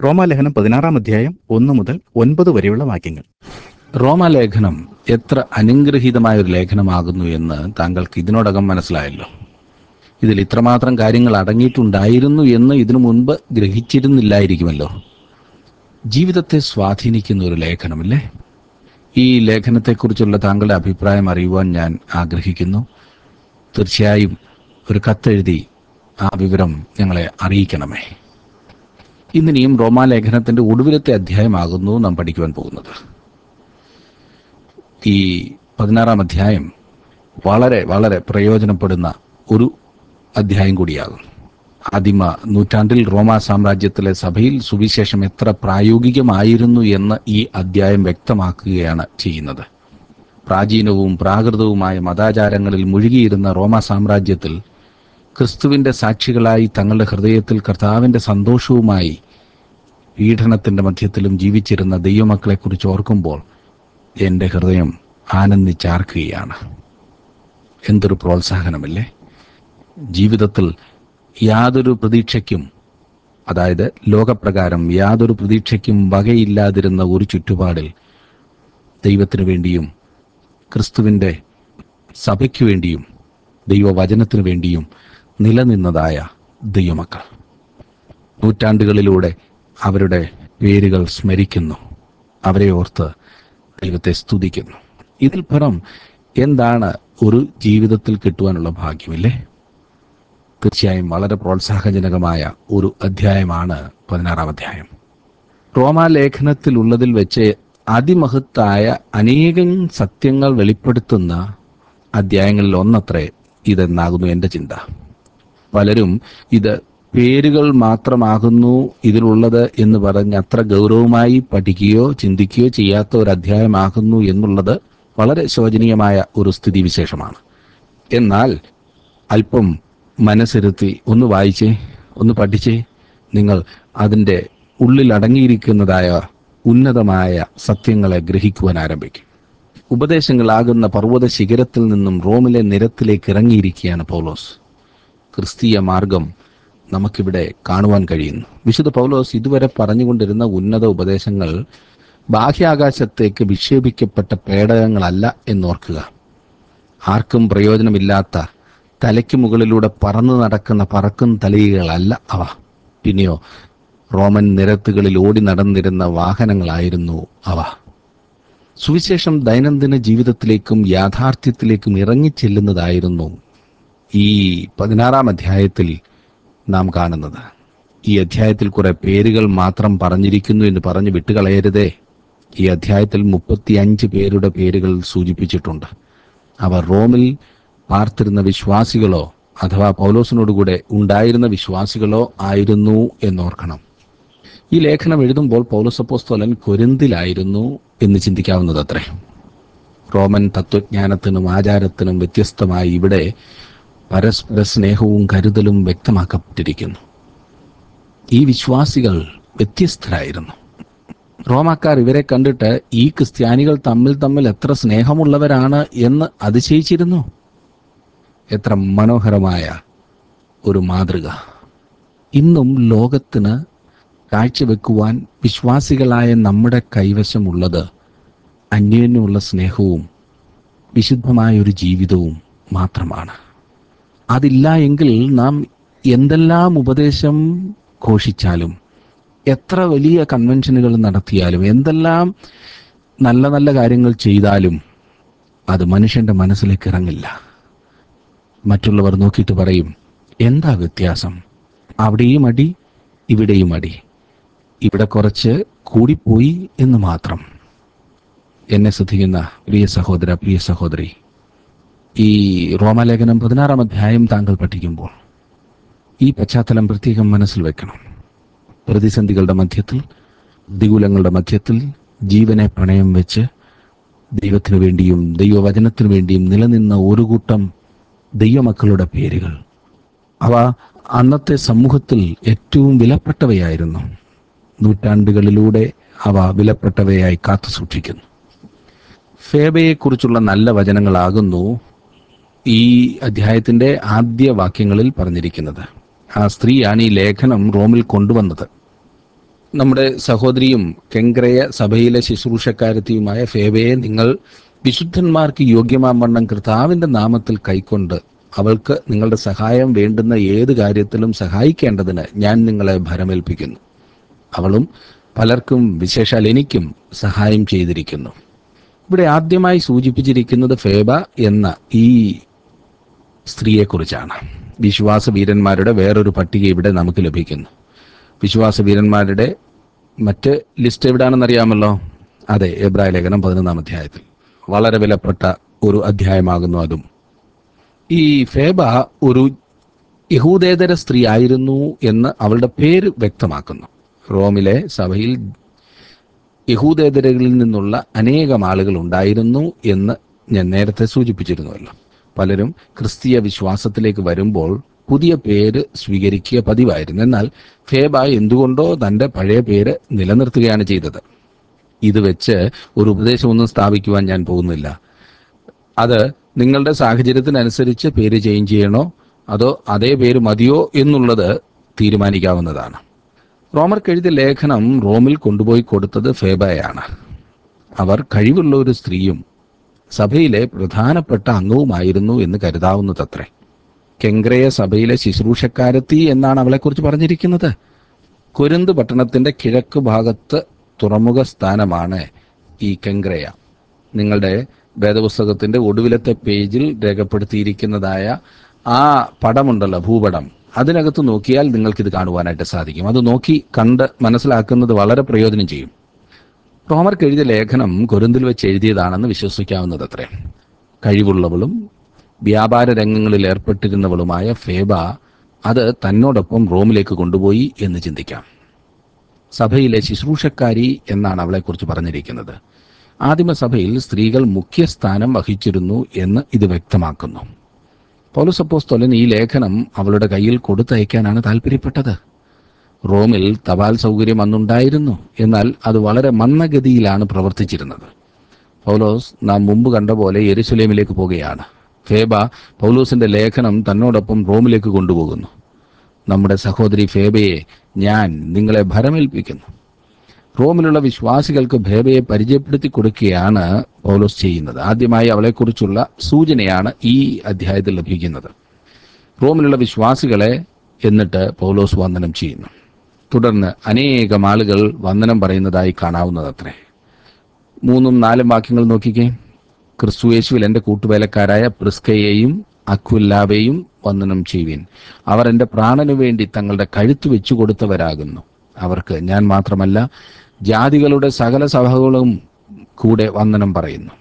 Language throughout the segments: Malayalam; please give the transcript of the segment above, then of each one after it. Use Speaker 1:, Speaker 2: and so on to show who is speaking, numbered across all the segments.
Speaker 1: റോമാലേഖനം പതിനാറാം അധ്യായം ഒന്ന് മുതൽ ഒൻപത് വരെയുള്ള വാക്യങ്ങൾ
Speaker 2: റോമാലേഖനം എത്ര അനുഗ്രഹീതമായ ഒരു ലേഖനമാകുന്നു എന്ന് താങ്കൾക്ക് ഇതിനോടകം മനസ്സിലായല്ലോ ഇതിൽ ഇത്രമാത്രം കാര്യങ്ങൾ അടങ്ങിയിട്ടുണ്ടായിരുന്നു എന്ന് ഇതിനു മുൻപ് ഗ്രഹിച്ചിരുന്നില്ലായിരിക്കുമല്ലോ ജീവിതത്തെ സ്വാധീനിക്കുന്ന ഒരു ലേഖനമല്ലേ ഈ ലേഖനത്തെക്കുറിച്ചുള്ള താങ്കളുടെ അഭിപ്രായം അറിയുവാൻ ഞാൻ ആഗ്രഹിക്കുന്നു തീർച്ചയായും ഒരു കത്തെഴുതി ആ വിവരം ഞങ്ങളെ അറിയിക്കണമേ ഇന്നിനിയും റോമാലേഖനത്തിന്റെ ഒടുവിലത്തെ അധ്യായമാകുന്നു നാം പഠിക്കുവാൻ പോകുന്നത് ഈ പതിനാറാം അധ്യായം വളരെ വളരെ പ്രയോജനപ്പെടുന്ന ഒരു അധ്യായം കൂടിയാകും ആദിമ നൂറ്റാണ്ടിൽ റോമാ സാമ്രാജ്യത്തിലെ സഭയിൽ സുവിശേഷം എത്ര പ്രായോഗികമായിരുന്നു എന്ന് ഈ അധ്യായം വ്യക്തമാക്കുകയാണ് ചെയ്യുന്നത് പ്രാചീനവും പ്രാകൃതവുമായ മതാചാരങ്ങളിൽ മുഴുകിയിരുന്ന റോമാ സാമ്രാജ്യത്തിൽ ക്രിസ്തുവിന്റെ സാക്ഷികളായി തങ്ങളുടെ ഹൃദയത്തിൽ കർത്താവിന്റെ സന്തോഷവുമായി പീഡനത്തിന്റെ മധ്യത്തിലും ജീവിച്ചിരുന്ന ദൈവമക്കളെക്കുറിച്ച് ഓർക്കുമ്പോൾ എൻ്റെ ഹൃദയം ആനന്ദിച്ചാർക്കുകയാണ് എന്തൊരു പ്രോത്സാഹനമല്ലേ ജീവിതത്തിൽ യാതൊരു പ്രതീക്ഷയ്ക്കും അതായത് ലോകപ്രകാരം യാതൊരു പ്രതീക്ഷയ്ക്കും വകയില്ലാതിരുന്ന ഒരു ചുറ്റുപാടിൽ ദൈവത്തിനു വേണ്ടിയും ക്രിസ്തുവിൻ്റെ സഭയ്ക്കു വേണ്ടിയും ദൈവവചനത്തിനു വേണ്ടിയും നിലനിന്നതായ ദൈവമക്കൾ നൂറ്റാണ്ടുകളിലൂടെ അവരുടെ പേരുകൾ സ്മരിക്കുന്നു അവരെ ഓർത്ത് ദൈവത്തെ സ്തുതിക്കുന്നു ഇതിൽ പുറം എന്താണ് ഒരു ജീവിതത്തിൽ കിട്ടുവാനുള്ള ഭാഗ്യമില്ലേ തീർച്ചയായും വളരെ പ്രോത്സാഹജനകമായ ഒരു അധ്യായമാണ് പതിനാറാം അധ്യായം റോമാലേഖനത്തിലുള്ളതിൽ വെച്ച് അതിമഹത്തായ അനേകം സത്യങ്ങൾ വെളിപ്പെടുത്തുന്ന അധ്യായങ്ങളിൽ ഒന്നത്രേ ഇതെന്നാകുന്നു എൻ്റെ ചിന്ത പലരും ഇത് പേരുകൾ മാത്രമാകുന്നു ഇതിലുള്ളത് എന്ന് പറഞ്ഞ് അത്ര ഗൗരവമായി പഠിക്കുകയോ ചിന്തിക്കുകയോ ചെയ്യാത്ത ഒരു അധ്യായമാകുന്നു എന്നുള്ളത് വളരെ ശോചനീയമായ ഒരു സ്ഥിതിവിശേഷമാണ് എന്നാൽ അല്പം മനസ്സിരുത്തി ഒന്ന് വായിച്ചേ ഒന്ന് പഠിച്ചേ നിങ്ങൾ അതിൻ്റെ ഉള്ളിൽ അടങ്ങിയിരിക്കുന്നതായ ഉന്നതമായ സത്യങ്ങളെ ഗ്രഹിക്കുവാൻ ആരംഭിക്കും ഉപദേശങ്ങളാകുന്ന പർവ്വത ശിഖരത്തിൽ നിന്നും റോമിലെ നിരത്തിലേക്ക് ഇറങ്ങിയിരിക്കുകയാണ് പൗലോസ് ക്രിസ്തീയ മാർഗം നമുക്കിവിടെ കാണുവാൻ കഴിയുന്നു വിശുദ്ധ പൗലോസ് ഇതുവരെ പറഞ്ഞുകൊണ്ടിരുന്ന ഉന്നത ഉപദേശങ്ങൾ ബാഹ്യാകാശത്തേക്ക് വിക്ഷേപിക്കപ്പെട്ട പേടകങ്ങളല്ല എന്നോർക്കുക ആർക്കും പ്രയോജനമില്ലാത്ത തലയ്ക്ക് മുകളിലൂടെ പറന്നു നടക്കുന്ന പറക്കും തലയികളല്ല അവ പിന്നെയോ റോമൻ നിരത്തുകളിൽ ഓടി നടന്നിരുന്ന വാഹനങ്ങളായിരുന്നു അവ സുവിശേഷം ദൈനംദിന ജീവിതത്തിലേക്കും യാഥാർത്ഥ്യത്തിലേക്കും ഇറങ്ങിച്ചെല്ലുന്നതായിരുന്നു ഈ പതിനാറാം അധ്യായത്തിൽ നാം കാണുന്നത് ഈ അധ്യായത്തിൽ കുറെ പേരുകൾ മാത്രം പറഞ്ഞിരിക്കുന്നു എന്ന് പറഞ്ഞ് വിട്ടുകളയരുതേ ഈ അധ്യായത്തിൽ മുപ്പത്തിയഞ്ച് പേരുടെ പേരുകൾ സൂചിപ്പിച്ചിട്ടുണ്ട് അവർ റോമിൽ പാർത്തിരുന്ന വിശ്വാസികളോ അഥവാ പൗലോസിനോടുകൂടെ ഉണ്ടായിരുന്ന വിശ്വാസികളോ ആയിരുന്നു എന്നോർക്കണം ഈ ലേഖനം എഴുതുമ്പോൾ പൗലോസപ്പോസ്തോലൻ കൊരിന്തിലായിരുന്നു എന്ന് ചിന്തിക്കാവുന്നത് അത്രേ റോമൻ തത്വജ്ഞാനത്തിനും ആചാരത്തിനും വ്യത്യസ്തമായി ഇവിടെ പരസ്പര സ്നേഹവും കരുതലും വ്യക്തമാക്കപ്പെട്ടിരിക്കുന്നു ഈ വിശ്വാസികൾ വ്യത്യസ്തരായിരുന്നു റോമാക്കാർ ഇവരെ കണ്ടിട്ട് ഈ ക്രിസ്ത്യാനികൾ തമ്മിൽ തമ്മിൽ എത്ര സ്നേഹമുള്ളവരാണ് എന്ന് അതിശയിച്ചിരുന്നു എത്ര മനോഹരമായ ഒരു മാതൃക ഇന്നും ലോകത്തിന് കാഴ്ചവെക്കുവാൻ വിശ്വാസികളായ നമ്മുടെ കൈവശമുള്ളത് അന്യോന്യമുള്ള സ്നേഹവും വിശുദ്ധമായ ഒരു ജീവിതവും മാത്രമാണ് അതില്ല എങ്കിൽ നാം എന്തെല്ലാം ഉപദേശം ഘോഷിച്ചാലും എത്ര വലിയ കൺവെൻഷനുകൾ നടത്തിയാലും എന്തെല്ലാം നല്ല നല്ല കാര്യങ്ങൾ ചെയ്താലും അത് മനുഷ്യന്റെ മനസ്സിലേക്ക് ഇറങ്ങില്ല മറ്റുള്ളവർ നോക്കിയിട്ട് പറയും എന്താ വ്യത്യാസം അവിടെയും അടി ഇവിടെയും അടി ഇവിടെ കുറച്ച് കൂടിപ്പോയി എന്ന് മാത്രം എന്നെ ശ്രദ്ധിക്കുന്ന പ്രിയ സഹോദര പ്രിയ സഹോദരി ഈ റോമാലേഖനം പതിനാറാം അധ്യായം താങ്കൾ പഠിക്കുമ്പോൾ ഈ പശ്ചാത്തലം പ്രത്യേകം മനസ്സിൽ വെക്കണം പ്രതിസന്ധികളുടെ മധ്യത്തിൽ പ്രതികൂലങ്ങളുടെ മധ്യത്തിൽ ജീവനെ പണയം വെച്ച് ദൈവത്തിനു വേണ്ടിയും ദൈവവചനത്തിനു വേണ്ടിയും നിലനിന്ന ഒരു കൂട്ടം ദൈവമക്കളുടെ പേരുകൾ അവ അന്നത്തെ സമൂഹത്തിൽ ഏറ്റവും വിലപ്പെട്ടവയായിരുന്നു നൂറ്റാണ്ടുകളിലൂടെ അവ വിലപ്പെട്ടവയായി കാത്തു സൂക്ഷിക്കുന്നു ഫേബയെക്കുറിച്ചുള്ള നല്ല വചനങ്ങളാകുന്നു ഈ അധ്യായത്തിന്റെ ആദ്യ വാക്യങ്ങളിൽ പറഞ്ഞിരിക്കുന്നത് ആ സ്ത്രീയാണ് ഈ ലേഖനം റോമിൽ കൊണ്ടുവന്നത് നമ്മുടെ സഹോദരിയും കെങ്ക്രയ സഭയിലെ ശുശ്രൂഷക്കാരത്തിയുമായ ഫേബയെ നിങ്ങൾ വിശുദ്ധന്മാർക്ക് യോഗ്യമാവണ്ണം കർത്താവിന്റെ നാമത്തിൽ കൈക്കൊണ്ട് അവൾക്ക് നിങ്ങളുടെ സഹായം വേണ്ടുന്ന ഏത് കാര്യത്തിലും സഹായിക്കേണ്ടതിന് ഞാൻ നിങ്ങളെ ഭരമേൽപ്പിക്കുന്നു അവളും പലർക്കും വിശേഷാൽ എനിക്കും സഹായം ചെയ്തിരിക്കുന്നു ഇവിടെ ആദ്യമായി സൂചിപ്പിച്ചിരിക്കുന്നത് ഫേബ എന്ന ഈ സ്ത്രീയെക്കുറിച്ചാണ് വിശ്വാസ വീരന്മാരുടെ വേറൊരു പട്ടിക ഇവിടെ നമുക്ക് ലഭിക്കുന്നു വിശ്വാസ വീരന്മാരുടെ മറ്റ് ലിസ്റ്റ് എവിടാണെന്ന് അറിയാമല്ലോ അതെ എബ്രായ ലേഖനം പതിനൊന്നാം അധ്യായത്തിൽ വളരെ വിലപ്പെട്ട ഒരു അധ്യായമാകുന്നു അതും ഈ ഫേബ ഒരു യഹൂദേതര സ്ത്രീ ആയിരുന്നു എന്ന് അവളുടെ പേര് വ്യക്തമാക്കുന്നു റോമിലെ സഭയിൽ യഹൂദേതരകളിൽ നിന്നുള്ള അനേകം ആളുകൾ ഉണ്ടായിരുന്നു എന്ന് ഞാൻ നേരത്തെ സൂചിപ്പിച്ചിരുന്നുവല്ലോ പലരും ക്രിസ്തീയ വിശ്വാസത്തിലേക്ക് വരുമ്പോൾ പുതിയ പേര് സ്വീകരിക്കുക പതിവായിരുന്നു എന്നാൽ ഫേബ എന്തുകൊണ്ടോ തന്റെ പഴയ പേര് നിലനിർത്തുകയാണ് ചെയ്തത് ഇത് വെച്ച് ഒരു ഉപദേശമൊന്നും സ്ഥാപിക്കുവാൻ ഞാൻ പോകുന്നില്ല അത് നിങ്ങളുടെ സാഹചര്യത്തിനനുസരിച്ച് പേര് ചേഞ്ച് ചെയ്യണോ അതോ അതേ പേര് മതിയോ എന്നുള്ളത് തീരുമാനിക്കാവുന്നതാണ് റോമർക്ക് എഴുതിയ ലേഖനം റോമിൽ കൊണ്ടുപോയി കൊടുത്തത് ഫേബയാണ് അവർ കഴിവുള്ള ഒരു സ്ത്രീയും സഭയിലെ പ്രധാനപ്പെട്ട അംഗവുമായിരുന്നു എന്ന് കരുതാവുന്നതത്രേ കെങ്ക്രയ സഭയിലെ ശുശ്രൂഷക്കാരത്തി എന്നാണ് അവളെക്കുറിച്ച് പറഞ്ഞിരിക്കുന്നത് കൊരിന്ത് പട്ടണത്തിന്റെ കിഴക്ക് ഭാഗത്ത് തുറമുഖ സ്ഥാനമാണ് ഈ കെങ്ക്രയ നിങ്ങളുടെ വേദപുസ്തകത്തിന്റെ ഒടുവിലത്തെ പേജിൽ രേഖപ്പെടുത്തിയിരിക്കുന്നതായ ആ പടമുണ്ടല്ലോ ഭൂപടം അതിനകത്ത് നോക്കിയാൽ നിങ്ങൾക്കിത് കാണുവാനായിട്ട് സാധിക്കും അത് നോക്കി കണ്ട് മനസ്സിലാക്കുന്നത് വളരെ പ്രയോജനം ചെയ്യും റോമർക്ക് എഴുതിയ ലേഖനം കൊരിന്തിൽ വെച്ച് എഴുതിയതാണെന്ന് വിശ്വസിക്കാവുന്നതത്രേ കഴിവുള്ളവളും വ്യാപാര രംഗങ്ങളിൽ ഏർപ്പെട്ടിരുന്നവളുമായ ഫേബ അത് തന്നോടൊപ്പം റോമിലേക്ക് കൊണ്ടുപോയി എന്ന് ചിന്തിക്കാം സഭയിലെ ശുശ്രൂഷക്കാരി എന്നാണ് അവളെക്കുറിച്ച് പറഞ്ഞിരിക്കുന്നത് ആദിമസഭയിൽ സ്ത്രീകൾ മുഖ്യസ്ഥാനം വഹിച്ചിരുന്നു എന്ന് ഇത് വ്യക്തമാക്കുന്നു പൗലസപ്പോസ്തോലൻ ഈ ലേഖനം അവളുടെ കയ്യിൽ കൊടുത്തയക്കാനാണ് താല്പര്യപ്പെട്ടത് റോമിൽ തപാൽ സൗകര്യം അന്നുണ്ടായിരുന്നു എന്നാൽ അത് വളരെ മന്ദഗതിയിലാണ് പ്രവർത്തിച്ചിരുന്നത് പൗലോസ് നാം മുമ്പ് കണ്ട പോലെ യെരുസലേമിലേക്ക് പോകുകയാണ് ഫേബ പൗലോസിന്റെ ലേഖനം തന്നോടൊപ്പം റോമിലേക്ക് കൊണ്ടുപോകുന്നു നമ്മുടെ സഹോദരി ഫേബയെ ഞാൻ നിങ്ങളെ ഭരമേൽപ്പിക്കുന്നു റോമിലുള്ള വിശ്വാസികൾക്ക് ഫേബയെ പരിചയപ്പെടുത്തി കൊടുക്കുകയാണ് പൗലോസ് ചെയ്യുന്നത് ആദ്യമായി അവളെക്കുറിച്ചുള്ള സൂചനയാണ് ഈ അധ്യായത്തിൽ ലഭിക്കുന്നത് റോമിലുള്ള വിശ്വാസികളെ എന്നിട്ട് പൗലോസ് വന്ദനം ചെയ്യുന്നു തുടർന്ന് അനേകം ആളുകൾ വന്ദനം പറയുന്നതായി കാണാവുന്നതത്രേ മൂന്നും നാലും വാക്യങ്ങൾ നോക്കിക്കേ ക്രിസ്തുയേശുവിൽ എൻ്റെ കൂട്ടുവേലക്കാരായ പ്രിസ്കയെയും അക്വില്ലാവെയും വന്ദനം ചെയ്യുവിൻ അവർ എൻ്റെ പ്രാണനു വേണ്ടി തങ്ങളുടെ കഴുത്ത് വെച്ചു കൊടുത്തവരാകുന്നു അവർക്ക് ഞാൻ മാത്രമല്ല ജാതികളുടെ സകല സഭകളും കൂടെ വന്ദനം പറയുന്നു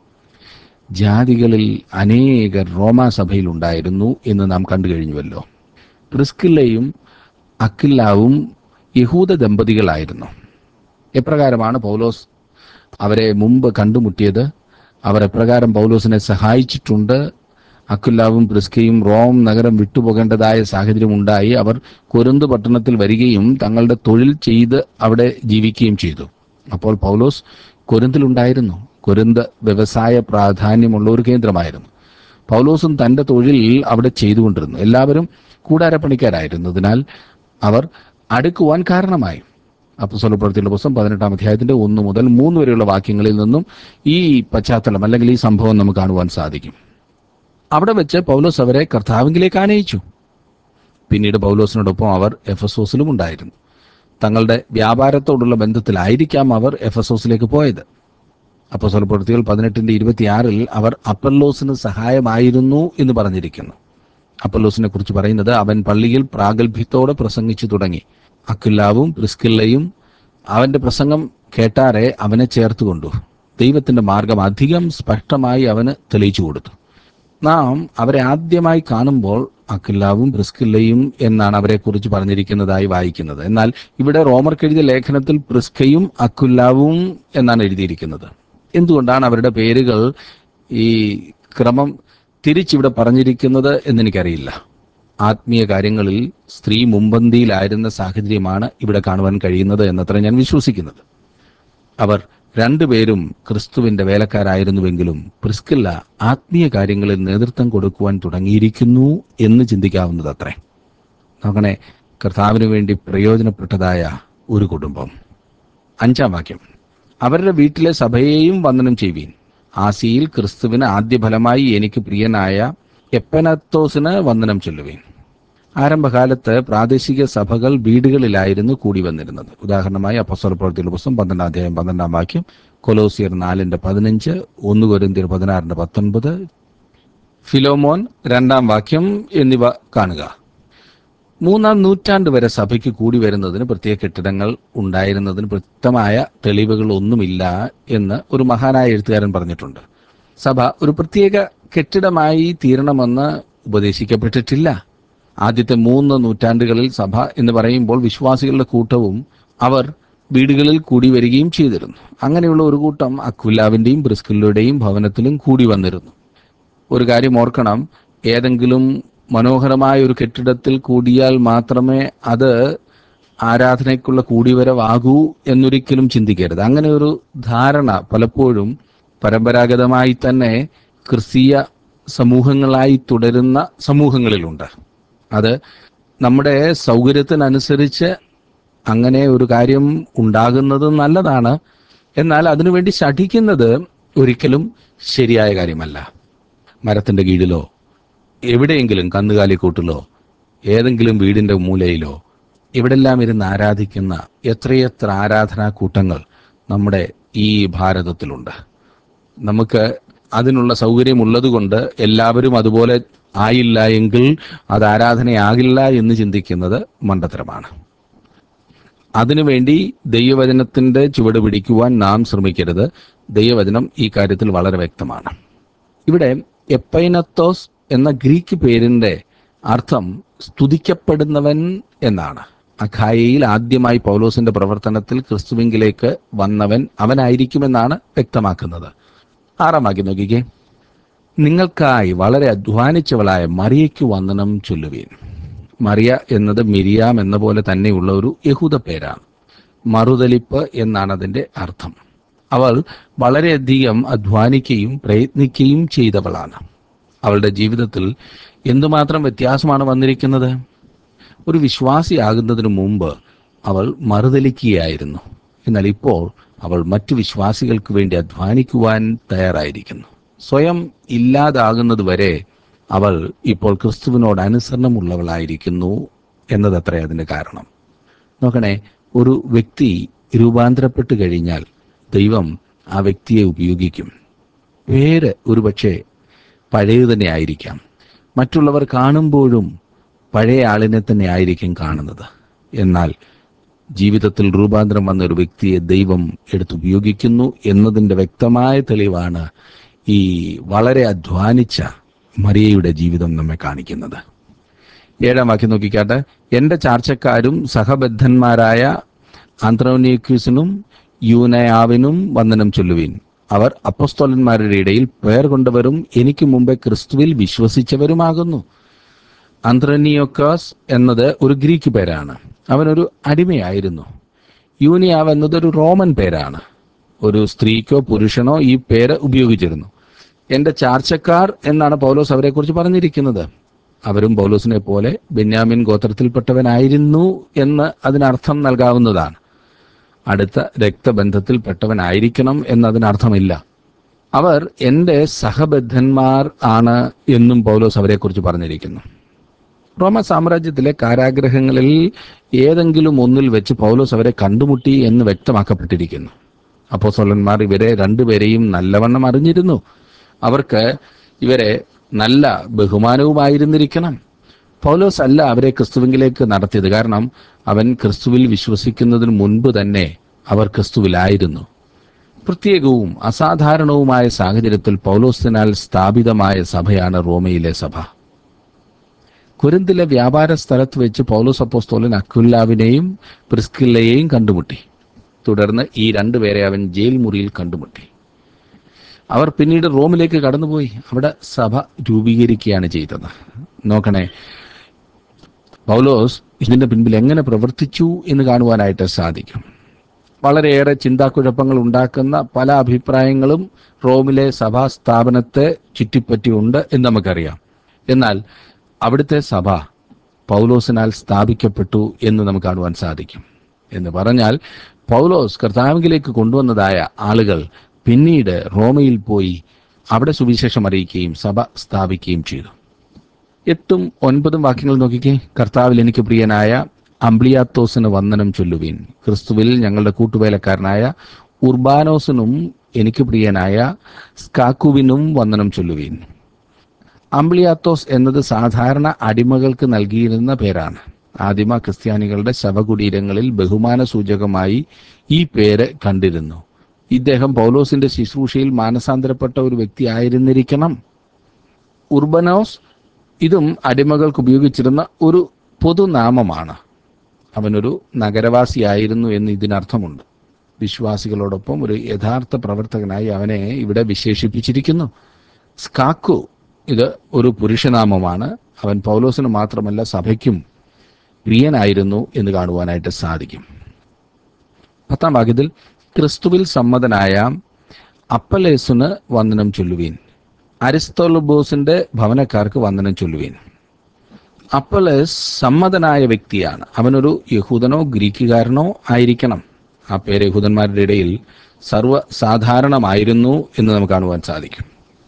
Speaker 2: ജാതികളിൽ അനേകർ റോമാസഭയിൽ ഉണ്ടായിരുന്നു എന്ന് നാം കണ്ടു കഴിഞ്ഞുവല്ലോ പ്രിസ്കില്ലയും അക്കില്ലാവും യഹൂദ ദമ്പതികളായിരുന്നു എപ്രകാരമാണ് പൗലോസ് അവരെ മുമ്പ് കണ്ടുമുട്ടിയത് അവർ എപ്രകാരം പൗലോസിനെ സഹായിച്ചിട്ടുണ്ട് അക്കുല്ലാവും പ്രിസ്കയും റോം നഗരം വിട്ടുപോകേണ്ടതായ സാഹചര്യം ഉണ്ടായി അവർ കൊരുന്ത് പട്ടണത്തിൽ വരികയും തങ്ങളുടെ തൊഴിൽ ചെയ്ത് അവിടെ ജീവിക്കുകയും ചെയ്തു അപ്പോൾ പൗലോസ് കൊരിന്തിലുണ്ടായിരുന്നു കൊരിന്ത് വ്യവസായ പ്രാധാന്യമുള്ള ഒരു കേന്ദ്രമായിരുന്നു പൗലോസും തന്റെ തൊഴിൽ അവിടെ ചെയ്തുകൊണ്ടിരുന്നു എല്ലാവരും കൂടാരപ്പണിക്കാരായിരുന്നതിനാൽ അവർ അടുക്കുവാൻ കാരണമായി അപ്പസ്വല പ്രവൃത്തിയുടെ പുസ്തകം പതിനെട്ടാം അധ്യായത്തിന്റെ ഒന്ന് മുതൽ മൂന്ന് വരെയുള്ള വാക്യങ്ങളിൽ നിന്നും ഈ പശ്ചാത്തലം അല്ലെങ്കിൽ ഈ സംഭവം നമുക്ക് കാണുവാൻ സാധിക്കും അവിടെ വെച്ച് പൗലോസ് അവരെ കർത്താവിങ്കിലേക്ക് ആനയിച്ചു പിന്നീട് പൗലോസിനോടൊപ്പം അവർ എഫസോസിലും ഉണ്ടായിരുന്നു തങ്ങളുടെ വ്യാപാരത്തോടുള്ള ബന്ധത്തിലായിരിക്കാം അവർ എഫസോസിലേക്ക് പോയത് അപ്പോൾ സ്വലപ്രവൃത്തികൾ പതിനെട്ടിന്റെ ഇരുപത്തിയാറിൽ അവർ അപ്പല്ലോസിന് സഹായമായിരുന്നു എന്ന് പറഞ്ഞിരിക്കുന്നു അപ്പല്ലോസിനെ കുറിച്ച് പറയുന്നത് അവൻ പള്ളിയിൽ പ്രാഗൽഭ്യത്തോടെ പ്രസംഗിച്ചു തുടങ്ങി അക്കുല്ലാവും പ്രിസ്കില്ലയും അവന്റെ പ്രസംഗം കേട്ടാറെ അവനെ ചേർത്തുകൊണ്ടു ദൈവത്തിന്റെ മാർഗം അധികം സ്പഷ്ടമായി അവന് തെളിയിച്ചു കൊടുത്തു നാം അവരെ ആദ്യമായി കാണുമ്പോൾ അക്കില്ലാവും പ്രിസ്കില്ലയും എന്നാണ് അവരെക്കുറിച്ച് പറഞ്ഞിരിക്കുന്നതായി വായിക്കുന്നത് എന്നാൽ ഇവിടെ റോമർക്ക് എഴുതിയ ലേഖനത്തിൽ പ്രിസ്കയും അക്കുല്ലാവും എന്നാണ് എഴുതിയിരിക്കുന്നത് എന്തുകൊണ്ടാണ് അവരുടെ പേരുകൾ ഈ ക്രമം തിരിച്ചിവിടെ പറഞ്ഞിരിക്കുന്നത് എന്നെനിക്കറിയില്ല ആത്മീയ കാര്യങ്ങളിൽ സ്ത്രീ മുമ്പന്തിയിലായിരുന്ന സാഹചര്യമാണ് ഇവിടെ കാണുവാൻ കഴിയുന്നത് എന്നത്ര ഞാൻ വിശ്വസിക്കുന്നത് അവർ രണ്ടുപേരും ക്രിസ്തുവിന്റെ വേലക്കാരായിരുന്നുവെങ്കിലും പ്രിസ്കില്ല ആത്മീയ കാര്യങ്ങളിൽ നേതൃത്വം കൊടുക്കുവാൻ തുടങ്ങിയിരിക്കുന്നു എന്ന് ചിന്തിക്കാവുന്നത് അത്രേ നോക്കണേ കർത്താവിന് വേണ്ടി പ്രയോജനപ്പെട്ടതായ ഒരു കുടുംബം അഞ്ചാം വാക്യം അവരുടെ വീട്ടിലെ സഭയെയും വന്ദനം ചെയ്യുവീൻ ആസിയിൽ ക്രിസ്തുവിന് ആദ്യഫലമായി എനിക്ക് പ്രിയനായ എപ്പനത്തോസിന് വന്ദനം ചൊല്ലുവീൻ ആരംഭകാലത്ത് പ്രാദേശിക സഭകൾ വീടുകളിലായിരുന്നു കൂടി വന്നിരുന്നത് ഉദാഹരണമായി അപ്പസ്വല പ്രവൃത്തിയുടെ പുസ്തകം പന്ത്രണ്ടാം അധ്യായം പന്ത്രണ്ടാം വാക്യം കൊലോസിയർ നാലിന്റെ പതിനഞ്ച് ഒന്ന് കൊരിന്തിയർ പതിനാറിന്റെ പത്തൊൻപത് ഫിലോമോൻ രണ്ടാം വാക്യം എന്നിവ കാണുക മൂന്നാം നൂറ്റാണ്ട് വരെ സഭയ്ക്ക് കൂടി വരുന്നതിന് പ്രത്യേക കെട്ടിടങ്ങൾ ഉണ്ടായിരുന്നതിന് വ്യക്തമായ തെളിവുകൾ ഒന്നുമില്ല എന്ന് ഒരു മഹാനായ എഴുത്തുകാരൻ പറഞ്ഞിട്ടുണ്ട് സഭ ഒരു പ്രത്യേക കെട്ടിടമായി തീരണമെന്ന് ഉപദേശിക്കപ്പെട്ടിട്ടില്ല ആദ്യത്തെ മൂന്ന് നൂറ്റാണ്ടുകളിൽ സഭ എന്ന് പറയുമ്പോൾ വിശ്വാസികളുടെ കൂട്ടവും അവർ വീടുകളിൽ കൂടി വരികയും ചെയ്തിരുന്നു അങ്ങനെയുള്ള ഒരു കൂട്ടം അക്വിലാവിന്റെയും ബ്രിസ്കില്ലയുടെയും ഭവനത്തിലും കൂടി വന്നിരുന്നു ഒരു കാര്യം ഓർക്കണം ഏതെങ്കിലും മനോഹരമായ ഒരു കെട്ടിടത്തിൽ കൂടിയാൽ മാത്രമേ അത് ആരാധനയ്ക്കുള്ള കൂടിവരവാകൂ എന്നൊരിക്കലും ചിന്തിക്കരുത് അങ്ങനെ ഒരു ധാരണ പലപ്പോഴും പരമ്പരാഗതമായി തന്നെ ക്രിസ്തീയ സമൂഹങ്ങളായി തുടരുന്ന സമൂഹങ്ങളിലുണ്ട് അത് നമ്മുടെ സൗകര്യത്തിനനുസരിച്ച് അങ്ങനെ ഒരു കാര്യം ഉണ്ടാകുന്നത് നല്ലതാണ് എന്നാൽ അതിനുവേണ്ടി ശഠിക്കുന്നത് ഒരിക്കലും ശരിയായ കാര്യമല്ല മരത്തിന്റെ കീഴിലോ എവിടെയെങ്കിലും കന്നുകാലിക്കൂട്ടിലോ ഏതെങ്കിലും വീടിന്റെ മൂലയിലോ ഇവിടെല്ലാം ഇരുന്ന് ആരാധിക്കുന്ന എത്രയെത്ര ആരാധനാ കൂട്ടങ്ങൾ നമ്മുടെ ഈ ഭാരതത്തിലുണ്ട് നമുക്ക് അതിനുള്ള സൗകര്യമുള്ളത് കൊണ്ട് എല്ലാവരും അതുപോലെ ആയില്ല എങ്കിൽ അത് ആരാധനയാകില്ല എന്ന് ചിന്തിക്കുന്നത് മണ്ടത്തരമാണ് അതിനുവേണ്ടി ദൈവവചനത്തിന്റെ ചുവട് പിടിക്കുവാൻ നാം ശ്രമിക്കരുത് ദൈവവചനം ഈ കാര്യത്തിൽ വളരെ വ്യക്തമാണ് ഇവിടെ എപ്പൈനത്തോസ് എന്ന ഗ്രീക്ക് പേരിന്റെ അർത്ഥം സ്തുതിക്കപ്പെടുന്നവൻ എന്നാണ് അഖായയിൽ ആദ്യമായി പൗലോസിന്റെ പ്രവർത്തനത്തിൽ ക്രിസ്തുവിങ്കിലേക്ക് വന്നവൻ അവനായിരിക്കുമെന്നാണ് വ്യക്തമാക്കുന്നത് ആറാം വാക്യം നോക്കിക്കേ നിങ്ങൾക്കായി വളരെ അധ്വാനിച്ചവളായ മറിയയ്ക്ക് വന്ദനം ചൊല്ലുവീൻ മറിയ എന്നത് മിരിയാം എന്ന പോലെ തന്നെയുള്ള ഒരു യഹൂദ പേരാണ് മറുതലിപ്പ് എന്നാണ് അതിന്റെ അർത്ഥം അവൾ വളരെയധികം അധ്വാനിക്കുകയും പ്രയത്നിക്കുകയും ചെയ്തവളാണ് അവളുടെ ജീവിതത്തിൽ എന്തുമാത്രം വ്യത്യാസമാണ് വന്നിരിക്കുന്നത് ഒരു വിശ്വാസിയാകുന്നതിന് മുമ്പ് അവൾ മറുതലിക്കുകയായിരുന്നു എന്നാൽ ഇപ്പോൾ അവൾ മറ്റു വിശ്വാസികൾക്ക് വേണ്ടി അധ്വാനിക്കുവാൻ തയ്യാറായിരിക്കുന്നു സ്വയം ഇല്ലാതാകുന്നത് വരെ അവൾ ഇപ്പോൾ ക്രിസ്തുവിനോട് അനുസരണമുള്ളവളായിരിക്കുന്നു എന്നതത്രേ അതിന് കാരണം നോക്കണേ ഒരു വ്യക്തി രൂപാന്തരപ്പെട്ട് കഴിഞ്ഞാൽ ദൈവം ആ വ്യക്തിയെ ഉപയോഗിക്കും പേര് ഒരുപക്ഷെ പഴയത് തന്നെ ആയിരിക്കാം മറ്റുള്ളവർ കാണുമ്പോഴും പഴയ ആളിനെ തന്നെ ആയിരിക്കും കാണുന്നത് എന്നാൽ ജീവിതത്തിൽ രൂപാന്തരം വന്ന ഒരു വ്യക്തിയെ ദൈവം എടുത്തുപയോഗിക്കുന്നു എന്നതിൻ്റെ വ്യക്തമായ തെളിവാണ് ഈ വളരെ അധ്വാനിച്ച മറിയയുടെ ജീവിതം നമ്മെ കാണിക്കുന്നത് ഏഴാം വാക്യം നോക്കിക്കാട്ടെ എന്റെ ചാർച്ചക്കാരും സഹബദ്ധന്മാരായ ആന്ത്രോനിക്യൂസിനും യൂനയാവിനും വന്ദനം ചൊല്ലുവിൻ അവർ അപ്പസ്തോലന്മാരുടെ ഇടയിൽ പേർ കൊണ്ടവരും എനിക്ക് മുമ്പേ ക്രിസ്തുവിൽ വിശ്വസിച്ചവരുമാകുന്നു അന്ത്രനിയോക്കാസ് എന്നത് ഒരു ഗ്രീക്ക് പേരാണ് അവനൊരു അടിമയായിരുന്നു യൂനിയാവ് എന്നത് ഒരു റോമൻ പേരാണ് ഒരു സ്ത്രീക്കോ പുരുഷനോ ഈ പേര് ഉപയോഗിച്ചിരുന്നു എന്റെ ചാർച്ചക്കാർ എന്നാണ് പൗലോസ് അവരെക്കുറിച്ച് പറഞ്ഞിരിക്കുന്നത് അവരും പൗലോസിനെ പോലെ ബെന്യാമിൻ ഗോത്രത്തിൽപ്പെട്ടവനായിരുന്നു എന്ന് അതിനർത്ഥം നൽകാവുന്നതാണ് അടുത്ത രക്തബന്ധത്തിൽപ്പെട്ടവനായിരിക്കണം എന്നതിനർത്ഥമില്ല അവർ എൻ്റെ സഹബദ്ധന്മാർ ആണ് എന്നും പൗലോസ് അവരെക്കുറിച്ച് പറഞ്ഞിരിക്കുന്നു റോമ സാമ്രാജ്യത്തിലെ കാരാഗ്രഹങ്ങളിൽ ഏതെങ്കിലും ഒന്നിൽ വെച്ച് പൗലോസ് അവരെ കണ്ടുമുട്ടി എന്ന് വ്യക്തമാക്കപ്പെട്ടിരിക്കുന്നു അപ്പോസ്തലന്മാർ ഇവരെ രണ്ടുപേരെയും നല്ലവണ്ണം അറിഞ്ഞിരുന്നു അവർക്ക് ഇവരെ നല്ല ബഹുമാനവുമായിരുന്നിരിക്കണം പൗലോസ് അല്ല അവരെ ക്രിസ്തുവിങ്കിലേക്ക് നടത്തിയത് കാരണം അവൻ ക്രിസ്തുവിൽ വിശ്വസിക്കുന്നതിന് മുൻപ് തന്നെ അവർ ക്രിസ്തുവിലായിരുന്നു പ്രത്യേകവും അസാധാരണവുമായ സാഹചര്യത്തിൽ പൗലോസിനാൽ സ്ഥാപിതമായ സഭയാണ് റോമയിലെ സഭ കുരിന്തിലെ വ്യാപാര സ്ഥലത്ത് വെച്ച് പൗലോസ് അപ്പോസ്തോലൻ അക്കുല്ലാവിനെയും പ്രിസ്കില്ലയെയും കണ്ടുമുട്ടി തുടർന്ന് ഈ രണ്ടുപേരെ അവൻ ജയിൽ മുറിയിൽ കണ്ടുമുട്ടി അവർ പിന്നീട് റോമിലേക്ക് കടന്നുപോയി അവിടെ സഭ രൂപീകരിക്കുകയാണ് ചെയ്തത് നോക്കണേ പൗലോസ് ഇതിന്റെ പിൻപിൽ എങ്ങനെ പ്രവർത്തിച്ചു എന്ന് കാണുവാനായിട്ട് സാധിക്കും വളരെയേറെ ചിന്താക്കുഴപ്പങ്ങൾ ഉണ്ടാക്കുന്ന പല അഭിപ്രായങ്ങളും റോമിലെ സഭാ സ്ഥാപനത്തെ ചുറ്റിപ്പറ്റിയുണ്ട് എന്ന് നമുക്കറിയാം എന്നാൽ അവിടുത്തെ സഭ പൗലോസിനാൽ സ്ഥാപിക്കപ്പെട്ടു എന്ന് നമുക്ക് കാണുവാൻ സാധിക്കും എന്ന് പറഞ്ഞാൽ പൗലോസ് കർത്താവിലേക്ക് കൊണ്ടുവന്നതായ ആളുകൾ പിന്നീട് റോമയിൽ പോയി അവിടെ സുവിശേഷം അറിയിക്കുകയും സഭ സ്ഥാപിക്കുകയും ചെയ്തു എട്ടും ഒൻപതും വാക്യങ്ങൾ നോക്കിക്കേ കർത്താവിൽ എനിക്ക് പ്രിയനായ അംബ്ലിയാത്തോസിന് വന്ദനം ചൊല്ലുവീൻ ക്രിസ്തുവിൽ ഞങ്ങളുടെ കൂട്ടുവേലക്കാരനായ ഉർബാനോസിനും എനിക്ക് പ്രിയനായ സ്കാക്കുവിനും വന്ദനം ചൊല്ലുവീൻ അംബ്ലിയാത്തോസ് എന്നത് സാധാരണ അടിമകൾക്ക് നൽകിയിരുന്ന പേരാണ് ആദിമ ക്രിസ്ത്യാനികളുടെ ശവകുടീരങ്ങളിൽ ബഹുമാന സൂചകമായി ഈ പേര് കണ്ടിരുന്നു ഇദ്ദേഹം പൗലോസിന്റെ ശുശ്രൂഷയിൽ മാനസാന്തരപ്പെട്ട ഒരു വ്യക്തി ആയിരുന്നിരിക്കണം ഉർബനോസ് ഇതും അടിമകൾക്ക് ഉപയോഗിച്ചിരുന്ന ഒരു പൊതുനാമമാണ് അവനൊരു നഗരവാസിയായിരുന്നു എന്ന് ഇതിനർത്ഥമുണ്ട് വിശ്വാസികളോടൊപ്പം ഒരു യഥാർത്ഥ പ്രവർത്തകനായി അവനെ ഇവിടെ വിശേഷിപ്പിച്ചിരിക്കുന്നു സ്കാക്കു ഇത് ഒരു പുരുഷനാമമാണ് അവൻ പൗലോസിന് മാത്രമല്ല സഭയ്ക്കും പ്രിയനായിരുന്നു എന്ന് കാണുവാനായിട്ട് സാധിക്കും പത്താം ഭാഗ്യത്തിൽ ക്രിസ്തുവിൽ സമ്മതനായ അപ്പലേസുന് വന്ദനം ചൊല്ലുവീൻ അരിസ്തോലബോസിന്റെ ഭവനക്കാർക്ക് വന്ദനം ചൊല്ലുവീൻ അപ്പലേസ് സമ്മതനായ വ്യക്തിയാണ് അവനൊരു യഹൂദനോ ഗ്രീക്കുകാരനോ ആയിരിക്കണം ആ പേര് യഹൂദന്മാരുടെ ഇടയിൽ സർവ്വസാധാരണമായിരുന്നു എന്ന് നമുക്ക് കാണുവാൻ സാധിക്കും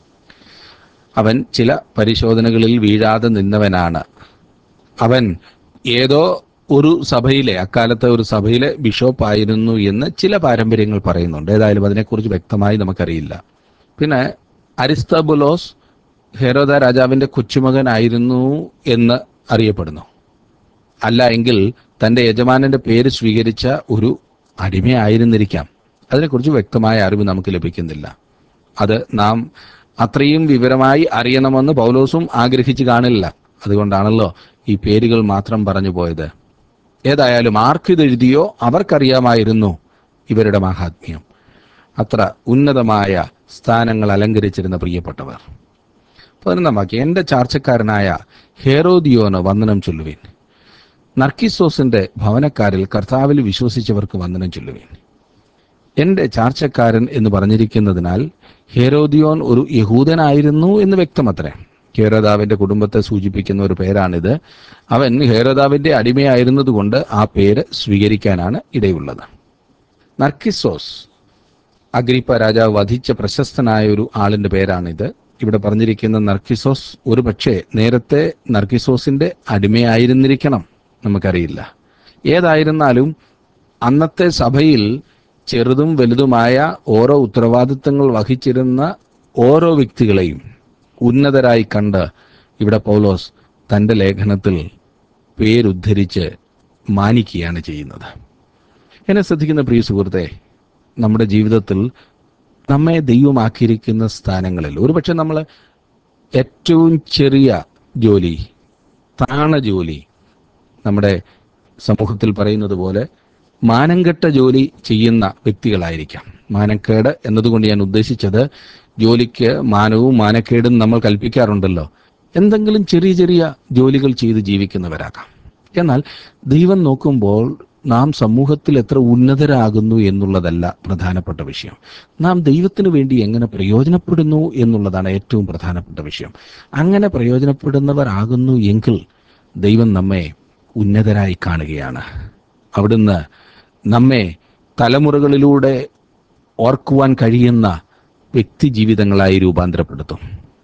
Speaker 2: അവൻ ചില പരിശോധനകളിൽ വീഴാതെ നിന്നവനാണ് അവൻ ഏതോ ഒരു സഭയിലെ അക്കാലത്തെ ഒരു സഭയിലെ ബിഷപ്പ് ആയിരുന്നു എന്ന് ചില പാരമ്പര്യങ്ങൾ പറയുന്നുണ്ട് ഏതായാലും അതിനെക്കുറിച്ച് വ്യക്തമായി നമുക്കറിയില്ല പിന്നെ അരിസ്തബുലോസ് ഹെരോദ രാജാവിന്റെ കൊച്ചുമകനായിരുന്നു എന്ന് അറിയപ്പെടുന്നു അല്ല എങ്കിൽ തന്റെ യജമാനന്റെ പേര് സ്വീകരിച്ച ഒരു അടിമയായിരുന്നിരിക്കാം അതിനെക്കുറിച്ച് വ്യക്തമായ അറിവ് നമുക്ക് ലഭിക്കുന്നില്ല അത് നാം അത്രയും വിവരമായി അറിയണമെന്ന് പൗലോസും ആഗ്രഹിച്ചു കാണില്ല അതുകൊണ്ടാണല്ലോ ഈ പേരുകൾ മാത്രം പറഞ്ഞു പോയത് ഏതായാലും ആർക്കിതെഴുതിയോ അവർക്കറിയാമായിരുന്നു ഇവരുടെ മാഹാത്മ്യം അത്ര ഉന്നതമായ സ്ഥാനങ്ങൾ അലങ്കരിച്ചിരുന്ന പ്രിയപ്പെട്ടവർ പതിനൊന്നാം വാക്യം എന്റെ ചാർച്ചക്കാരനായ ഹേറോദിയോന് വന്ദനം ചൊല്ലുവിൻ നർക്കിസോസിന്റെ ഭവനക്കാരിൽ കർത്താവിൽ വിശ്വസിച്ചവർക്ക് വന്ദനം ചൊല്ലുവിൻ എന്റെ ചാർച്ചക്കാരൻ എന്ന് പറഞ്ഞിരിക്കുന്നതിനാൽ ഹേരോദിയോൻ ഒരു യഹൂദനായിരുന്നു എന്ന് വ്യക്തമത്രേ ഹേരോദാവിന്റെ കുടുംബത്തെ സൂചിപ്പിക്കുന്ന ഒരു പേരാണിത് അവൻ ഹേരോദാവിന്റെ അടിമയായിരുന്നതുകൊണ്ട് ആ പേര് സ്വീകരിക്കാനാണ് ഇടയുള്ളത് നർക്കിസോസ് അഗ്രിപ്പ രാജാവ് വധിച്ച പ്രശസ്തനായ ഒരു ആളിന്റെ പേരാണിത് ഇവിടെ പറഞ്ഞിരിക്കുന്ന നർക്കിസോസ് ഒരു പക്ഷേ നേരത്തെ നർക്കിസോസിന്റെ അടിമയായിരുന്നിരിക്കണം നമുക്കറിയില്ല ഏതായിരുന്നാലും അന്നത്തെ സഭയിൽ ചെറുതും വലുതുമായ ഓരോ ഉത്തരവാദിത്തങ്ങൾ വഹിച്ചിരുന്ന ഓരോ വ്യക്തികളെയും ഉന്നതരായി കണ്ട് ഇവിടെ പൗലോസ് തന്റെ ലേഖനത്തിൽ പേരുദ്ധരിച്ച് മാനിക്കുകയാണ് ചെയ്യുന്നത് എന്നെ ശ്രദ്ധിക്കുന്ന പ്രിയ സുഹൃത്തെ നമ്മുടെ ജീവിതത്തിൽ നമ്മെ ദൈവമാക്കിയിരിക്കുന്ന സ്ഥാനങ്ങളിൽ ഒരുപക്ഷെ നമ്മൾ ഏറ്റവും ചെറിയ ജോലി താണ ജോലി നമ്മുടെ സമൂഹത്തിൽ പറയുന്നത് പോലെ മാനംകെട്ട ജോലി ചെയ്യുന്ന വ്യക്തികളായിരിക്കാം മാനക്കേട് എന്നതുകൊണ്ട് ഞാൻ ഉദ്ദേശിച്ചത് ജോലിക്ക് മാനവും മാനക്കേടും നമ്മൾ കൽപ്പിക്കാറുണ്ടല്ലോ എന്തെങ്കിലും ചെറിയ ചെറിയ ജോലികൾ ചെയ്ത് ജീവിക്കുന്നവരാകാം എന്നാൽ ദൈവം നോക്കുമ്പോൾ നാം സമൂഹത്തിൽ എത്ര ഉന്നതരാകുന്നു എന്നുള്ളതല്ല പ്രധാനപ്പെട്ട വിഷയം നാം ദൈവത്തിന് വേണ്ടി എങ്ങനെ പ്രയോജനപ്പെടുന്നു എന്നുള്ളതാണ് ഏറ്റവും പ്രധാനപ്പെട്ട വിഷയം അങ്ങനെ പ്രയോജനപ്പെടുന്നവരാകുന്നു എങ്കിൽ ദൈവം നമ്മെ ഉന്നതരായി കാണുകയാണ് അവിടുന്ന് നമ്മെ തലമുറകളിലൂടെ ഓർക്കുവാൻ കഴിയുന്ന വ്യക്തി ജീവിതങ്ങളായി രൂപാന്തരപ്പെടുത്തും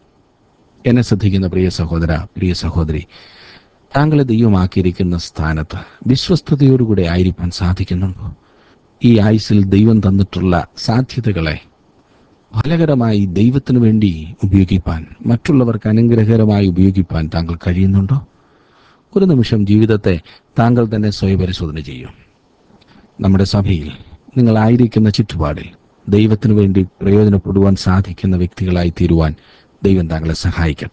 Speaker 2: എന്നെ ശ്രദ്ധിക്കുന്ന പ്രിയ സഹോദര പ്രിയ സഹോദരി താങ്കളെ ദൈവമാക്കിയിരിക്കുന്ന സ്ഥാനത്ത് വിശ്വസ്തയോടുകൂടെ ആയിരിക്കാൻ സാധിക്കുന്നുണ്ടോ ഈ ആയുസിൽ ദൈവം തന്നിട്ടുള്ള സാധ്യതകളെ ഫലകരമായി ദൈവത്തിനു വേണ്ടി ഉപയോഗിപ്പാൻ മറ്റുള്ളവർക്ക് അനുഗ്രഹകരമായി ഉപയോഗിപ്പാൻ താങ്കൾ കഴിയുന്നുണ്ടോ ഒരു നിമിഷം ജീവിതത്തെ താങ്കൾ തന്നെ സ്വയപരിശോധന ചെയ്യും നമ്മുടെ സഭയിൽ നിങ്ങളായിരിക്കുന്ന ചുറ്റുപാടിൽ ദൈവത്തിനു വേണ്ടി പ്രയോജനപ്പെടുവാൻ സാധിക്കുന്ന വ്യക്തികളായി തീരുവാൻ ദൈവം താങ്കളെ സഹായിക്കട്ടെ